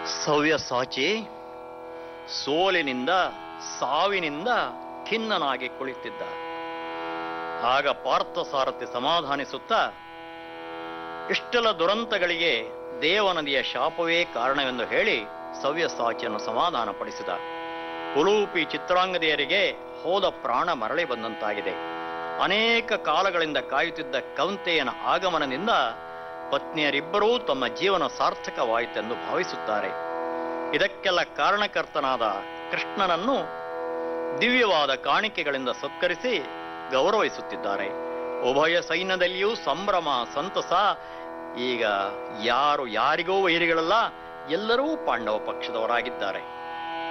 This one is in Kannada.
ಸವ್ಯಸಾಚಿ ಸೋಲಿನಿಂದ ಸಾವಿನಿಂದ ಖಿನ್ನನಾಗಿ ಕುಳಿತಿದ್ದ ಆಗ ಪಾರ್ಥಸಾರಥಿ ಸಮಾಧಾನಿಸುತ್ತಾ ಇಷ್ಟೆಲ್ಲ ದುರಂತಗಳಿಗೆ ದೇವನದಿಯ ಶಾಪವೇ ಕಾರಣವೆಂದು ಹೇಳಿ ಸವ್ಯಸಾಚಿಯನ್ನು ಸಮಾಧಾನಪಡಿಸಿದ ಕುಲೂಪಿ ಚಿತ್ರಾಂಗದೆಯರಿಗೆ ಹೋದ ಪ್ರಾಣ ಮರಳಿ ಬಂದಂತಾಗಿದೆ ಅನೇಕ ಕಾಲಗಳಿಂದ ಕಾಯುತ್ತಿದ್ದ ಕೌಂತೆಯನ ಆಗಮನದಿಂದ ಪತ್ನಿಯರಿಬ್ಬರೂ ತಮ್ಮ ಜೀವನ ಸಾರ್ಥಕವಾಯಿತೆಂದು ಭಾವಿಸುತ್ತಾರೆ ಇದಕ್ಕೆಲ್ಲ ಕಾರಣಕರ್ತನಾದ ಕೃಷ್ಣನನ್ನು ದಿವ್ಯವಾದ ಕಾಣಿಕೆಗಳಿಂದ ಸತ್ಕರಿಸಿ ಗೌರವಿಸುತ್ತಿದ್ದಾರೆ ಉಭಯ ಸೈನ್ಯದಲ್ಲಿಯೂ ಸಂಭ್ರಮ ಸಂತಸ ಈಗ ಯಾರು ಯಾರಿಗೂ ವೈರಿಗಳಲ್ಲ ಎಲ್ಲರೂ ಪಾಂಡವ ಪಕ್ಷದವರಾಗಿದ್ದಾರೆ